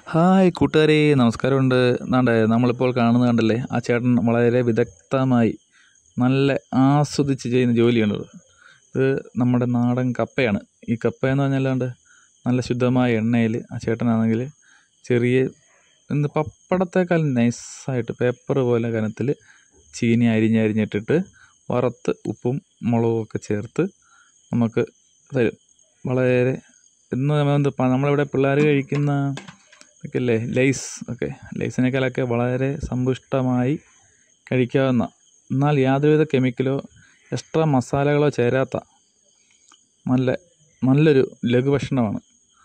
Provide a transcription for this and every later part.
Hi കൂട്ടുകാരെ നമസ്കാരമുണ്ട് നാണ്ടേ നമ്മളിപ്പോൾ കാണുന്നത് കണ്ടല്ലേ ആ ചേട്ടൻ വളരെ വിദഗ്ധമായി നല്ല ആസ്വദിച്ച് ചെയ്യുന്ന ജോലിയാണിത് ഇത് നമ്മുടെ നാടൻ കപ്പയാണ് ഈ കപ്പ എന്ന് പറഞ്ഞാലാണ്ട് നല്ല ശുദ്ധമായ എണ്ണയിൽ ആ ചേട്ടനാണെങ്കിൽ ചെറിയ എന്ത് പപ്പടത്തേക്കാൾ നൈസായിട്ട് പേപ്പർ പോലെ കനത്തിൽ ചീനി അരിഞ്ഞരിഞ്ഞിട്ടിട്ട് വറുത്ത് ഉപ്പും മുളകും ഒക്കെ ചേർത്ത് നമുക്ക് തരും വളരെ എന്ന് എന്ത് പ- നമ്മളിവിടെ പിള്ളേർ കഴിക്കുന്ന ഒക്കെ അല്ലേ ലൈസ് ഒക്കെ ലൈസിനേക്കാളൊക്കെ വളരെ സമ്പുഷ്ടമായി കഴിക്കാവുന്ന എന്നാൽ യാതൊരുവിധ കെമിക്കലോ എക്സ്ട്രാ മസാലകളോ ചേരാത്ത നല്ല നല്ലൊരു ലഘുഭക്ഷണമാണ്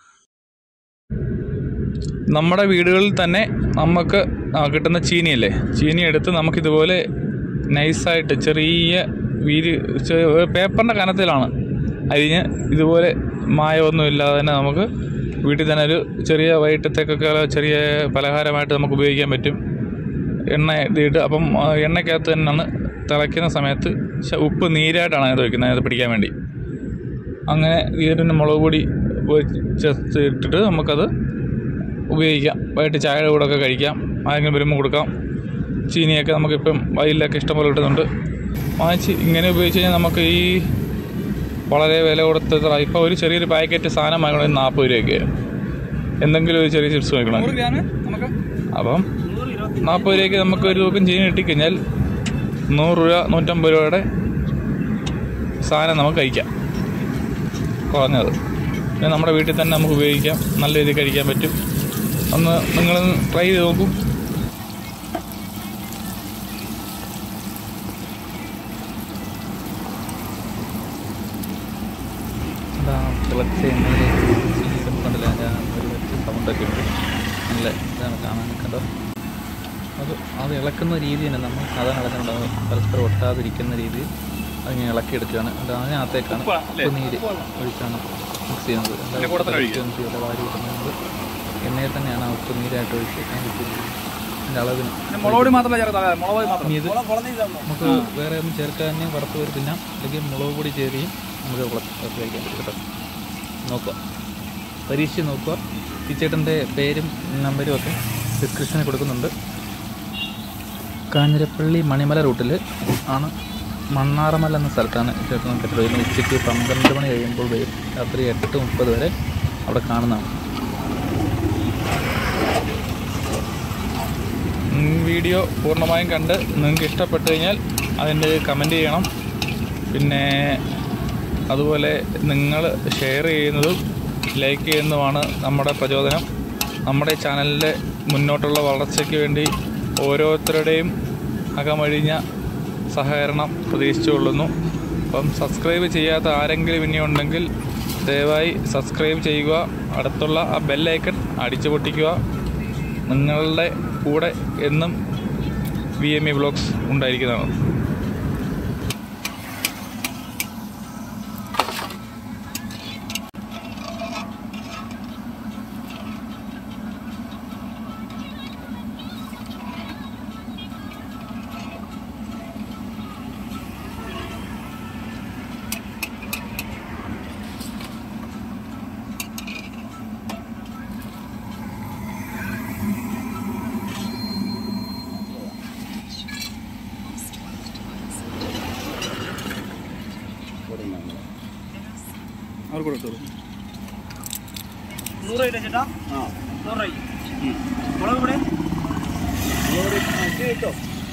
നമ്മുടെ വീടുകളിൽ തന്നെ നമുക്ക് ആ, കിട്ടുന്ന ചീനിയല്ലേ ചീനി എടുത്ത് നമുക്കിതുപോലെ നൈസായിട്ട് ചെറിയ വീര് ചെ- പേപ്പറിൻ്റെ കനത്തിലാണ് അരിഞ്ഞ് ഇതുപോലെ മായമൊന്നും ഇല്ലാതെ തന്നെ നമുക്ക് വീട്ടിൽ തന്നെ ഒരു ചെറിയ വൈകിട്ടത്തേക്കൊക്കെ ചെറിയ പലഹാരമായിട്ട് നമുക്ക് ഉപയോഗിക്കാൻ പറ്റും എണ്ണ ഇതിട്ട് അപ്പം ആ, എണ്ണയ്ക്കകത്ത് തന്നെയാണ് തിളയ്ക്കുന്ന സമയത്ത് ശ- ഉപ്പ് നീരായിട്ടാണ് അതിനകത്ത് വയ്ക്കുന്നത് അതിനകത്ത് പിടിക്കാൻ വേണ്ടി അങ്ങനെ ഇതിന് മുളക് പൊടി ചേർത്ത് ഇട്ടിട്ട് നമുക്കത് ഉപയോഗിക്കാം വൈകിട്ട് ചായയുടെ കൂടെ ഒക്കെ കഴിക്കാം ആരെങ്കിലും വരുമ്പോൾ കൊടുക്കാം ചീനിയൊക്കെ നമുക്കിപ്പം വയലിലൊക്കെ ഇഷ്ടംപോലെ കിട്ടുന്നുണ്ട് വാങ്ങിച്ച് ഇങ്ങനെ ഉപയോഗിച്ച് കഴിഞ്ഞാൽ നമുക്ക് ഈ വളരെ വില കൊടുത്ത് ഇപ്പോൾ ഒരു ചെറിയൊരു പാക്കറ്റ് സാധനം വാങ്ങണമെങ്കിൽ നാൽപ്പത് രൂപയൊക്കെ എന്തെങ്കിലും ഒരു ചെറിയ ചിപ്സ് വാങ്ങിക്കണം നൂറ് ഗ്രാം നമുക്ക് അപ്പം നൂറ് ഇരുപത്തി നാൽപ്പത് രൂപയ്ക്ക് നമുക്ക് ഒരു തൂക്കം ചീനി കിട്ടിക്കഴിഞ്ഞാൽ നൂറ് രൂപ നൂറ്റമ്പത് രൂപയുടെ സാധനം നമുക്ക് കഴിക്കാം കുറഞ്ഞത് പിന്നെ നമ്മുടെ വീട്ടിൽ തന്നെ നമുക്ക് ഉപയോഗിക്കാം നല്ല രീതിയിൽ കഴിക്കാൻ പറ്റും ഒന്ന് നിങ്ങൾ ട്രൈ ചെയ്ത് നോക്കൂ തിളച്ച എണ്ണയിലേക്ക് കണ്ടില്ല ഞാൻ ഒരു വെച്ച് സൗണ്ടൊക്കെ ഉണ്ട് നല്ല ഇതാണ് കാണാനൊക്കെ ഉണ്ടോ അത് അത് ഇളക്കുന്ന രീതി തന്നെ നമ്മൾ സാധാരണ ഇളക്കുന്നുണ്ട് പരസ്പരം ഒട്ടാതിരിക്കുന്ന രീതിയിൽ അതിങ്ങനെ ഇളക്കിയെടുക്കുകയാണ് അത് അതിനകത്തേക്കാണ് ഉപ്പാണ് അല്ലേ? ഉപ്പ് നീര് ഒഴിച്ചാണ് മിക്സ് ചെയ്യുന്നത് ഇതിന്റെ കൂടെ തന്നെ ഒഴിക്കുക? ഒന്നും ചെയ്യില്ല, വാരി കിട്ടുന്നത് എണ്ണയിൽ തന്നെയാണ് ആ ഉപ്പ് നീരായിട്ട് ഒഴിച്ച് അതിൻ്റെ അതിൻ്റെ അളവിന് പിന്നെ മുളക് പൊടി മാത്രമല്ല ചേർത്താൽ മതി, മുളക് പൊടി മാത്രം ഇനി ഇത് മുളക് കുളഞ്ഞില്ല നമുക്ക് വേറെ ഒന്നും ചേർക്കാനും വറുത്ത് വരും തിന്നാം അല്ലെങ്കിൽ മുളക് പൊടി ചേരുകയും നമുക്ക് വറുത്ത് കഴിക്കാൻ പറ്റും കേട്ടോ നോക്കുക പരീക്ഷിച്ച് നോക്കുക ഈ ചേട്ടൻ്റെ പേരും നമ്പരും ഒക്കെ ഡിസ്ക്രിപ്ഷനിൽ കൊടുക്കുന്നുണ്ട് കാഞ്ഞിരപ്പള്ളി മണിമല റൂട്ടിൽ ആണ് മണ്ണാറമല എന്ന സ്ഥലത്താണ് ഈ ചേട്ടൻ കെട്ടിടം വരുന്നത് ഉച്ചയ്ക്ക് പന്ത്രണ്ട് മണി കഴിയുമ്പോൾ വരും രാത്രി എട്ട് മുപ്പത് വരെ അവിടെ കാണുന്നതാണ് ഉം, വീഡിയോ പൂർണ്ണമായും കണ്ട് നിങ്ങൾക്ക് ഇഷ്ടപ്പെട്ട് കഴിഞ്ഞാൽ അതിൻ്റെ കമൻറ്റ് ചെയ്യണം പിന്നെ അതുപോലെ നിങ്ങൾ ഷെയർ ചെയ്യുന്നതും ലൈക്ക് ചെയ്യുന്നതുമാണ് നമ്മുടെ പ്രചോദനം നമ്മുടെ ചാനലിൻ്റെ മുന്നോട്ടുള്ള വളർച്ചയ്ക്ക് വേണ്ടി ഓരോരുത്തരുടെയും അകമഴിഞ്ഞ സഹകരണം പ്രതീക്ഷിച്ചുകൊള്ളുന്നു അപ്പം സബ്സ്ക്രൈബ് ചെയ്യാത്ത ആരെങ്കിലും ഇനി ഉണ്ടെങ്കിൽ ദയവായി സബ്സ്ക്രൈബ് ചെയ്യുക അടുത്തുള്ള ആ ബെല്ലൈക്കൺ അടിച്ചു പൊട്ടിക്കുക നിങ്ങളുടെ കൂടെ എന്നും വി എം ഇ വ്ളോഗ്സ് ഉണ്ടായിരിക്കുന്നതാണ് അവർ കൊടുത്തോളൂ നൂറ് രൂപ ചേട്ടാ നൂറ് രൂപ മുളക് പൊടി കിട്ടോ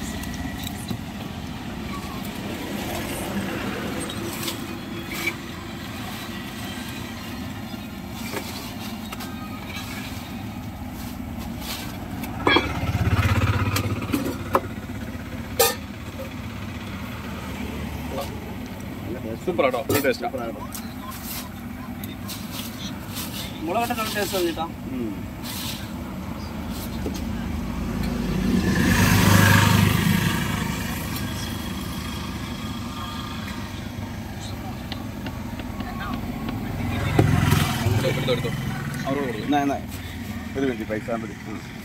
സൂപ്പർ ആട്ടോ ടേസ്റ്റ് മുളക് നല്ല ടേസ്റ്റ് ചേട്ടാ അവരോട് കൊടുക്കും എന്നാ എന്നാ ഒരു മിനിറ്റ് പൈസ മതി